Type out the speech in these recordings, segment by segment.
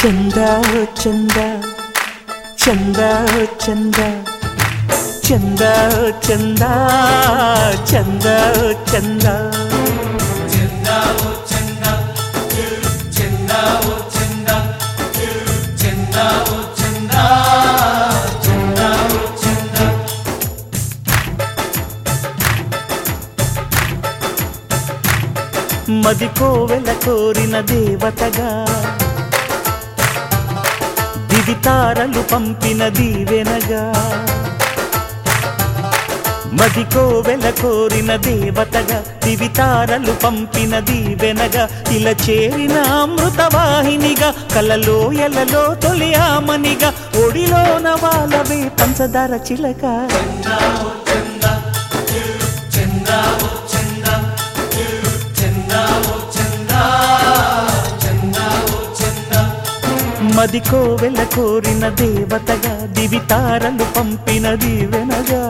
చంద చంద చంద చంద చంద చంద చంద చంద మది కోవెల కోరిన దేవతగా దివి తారలు పంపిన దీవెనగా మది కోవెల కోరిన దేవతగా దివి తారలు పంపిన దీవెనగా ఇలా చేరిన అమృతవాహినిగా కలలో ఎలలో తొలి ఆమనిగా ఒడిలోన వాళ్ళవే పంచదార చిలక మది కోవెల కోరిన దేవతగా దివి తారలు పంపిన దీవెనగా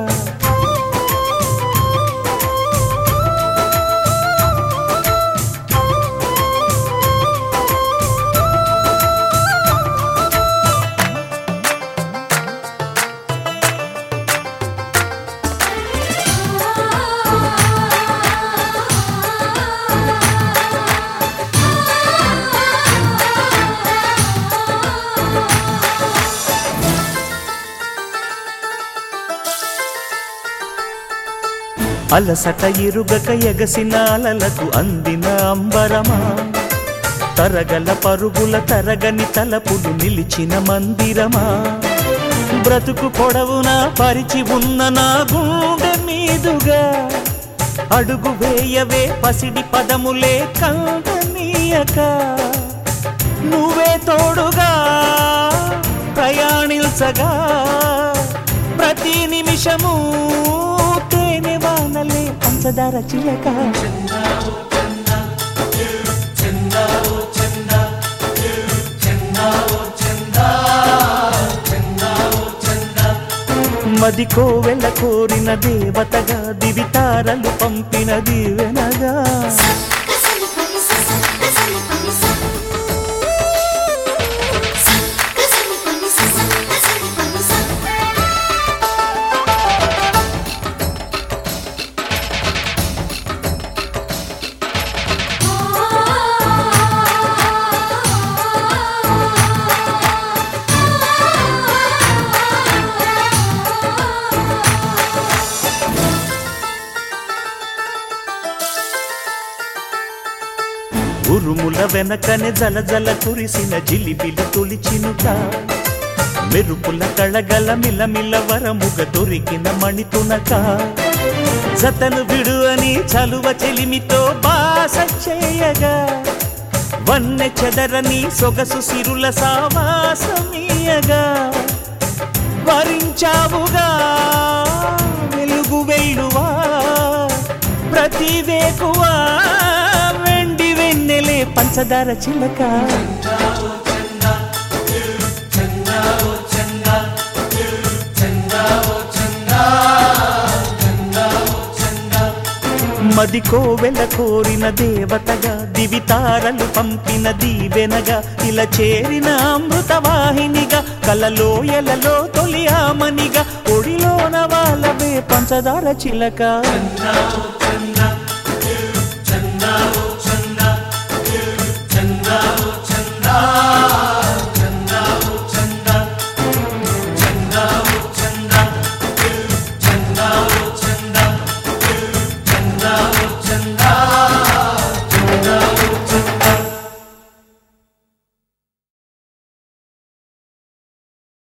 అలసట ఇరుగక ఎగసిన అలలకు అందిన అంబరమా తరగల పరుగుల తరగని తలపులు నిలిచిన మందిరమా బ్రతుకు పొడవున పరిచి ఉన్న నా గుండె మీదుగా అడుగు వేయవే పసిడి పదములే కంటనీయక నువ్వే తోడుగా ప్రయాణించగా ప్రతి నిమిషము తేనె వానలే పంచదార చిలక మది కోవెల కోరిన దేవతగా దివి తారలు పంపిన దీవెనగా కసలి పనిస కసలి పనిస కసలి పనిస కసలి పనిస ఉరుముల వెనకనే జల జల కురిసిన జిలిబిల తొలిచినుట మెరుపుల కళగల మిలమిల వరముగ దొరికిన మణితునక జతను విడు అని చలువ చెలిమితో బాస చేయగా వన్నె చెదరని సొగసు సిరుల సావాసమీయగా వరించావుగా వెలుగు వెల్లువా ప్రతి వేకువా వెండి వెన్నెలే పంచదార చిలక మది కోవెల కోరిన దేవతగా దివి తారలు పంపిన దీవెనగా ఇలా చేరిన అమృతవాహినిగా కలలో ఎలలో తొలి ఆమనిగా ఒడిలోన వాళ్ళవే పంచదార చిలక